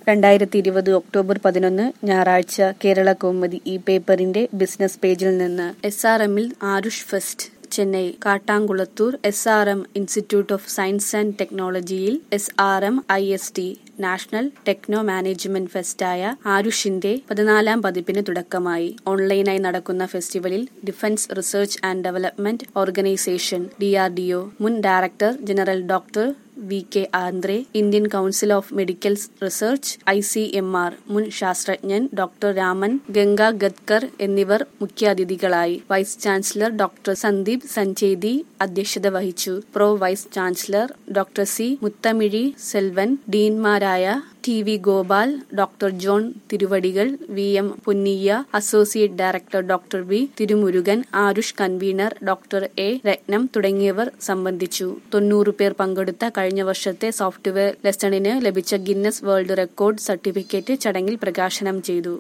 രണ്ടായിരത്തി ഇരുപത് ഒക്ടോബർ പതിനൊന്ന് ഞായറാഴ്ച കേരള കൗമുദി ഈ പേപ്പറിന്റെ ബിസിനസ് പേജിൽ നിന്ന് എസ് ആർ എമ്മിൽ Aarush fest Chennai Kattankulathur S R M institute of science and ടെക്നോളജിയിൽ S R M I S T national techno management ഫെസ്റ്റായ ആരുഷിന്റെ പതിനാലാം പതിപ്പിന് തുടക്കമായി ഓൺലൈനായി നടക്കുന്ന ഫെസ്റ്റിവലിൽ defence research and development organisation D R D O മുൻ director general doctor V K ആന്ദ്രെ Indian council of medical research I C M R മുൻ ശാസ്ത്രജ്ഞൻ ഡോക്ടർ രാമൻ ഗംഗ ഗദ്കർ എന്നിവർ മുഖ്യാതിഥികളായി വൈസ് ചാൻസലർ ഡോക്ടർ സന്ദീപ് സഞ്ചേതി അധ്യക്ഷത വഹിച്ചു pro vice chancellor doctor C Muthamizhi Selvan ഡീൻമാരായ T V Gopal doctor John Thiruvadigal V M Punniya associate director doctor V Thirumurugan Aarush convener doctor A Ratnam തുടങ്ങിയവർ സംബന്ധിച്ചു തൊണ്ണൂറ് പേർ പങ്കെടുത്ത കഴിഞ്ഞ വർഷത്തെ സോഫ്റ്റ്വെയർ ലെസണിന് ലഭിച്ച ഗിന്നസ് വേൾഡ് റെക്കോർഡ് സർട്ടിഫിക്കറ്റ് ചടങ്ങിൽ പ്രകാശനം ചെയ്തു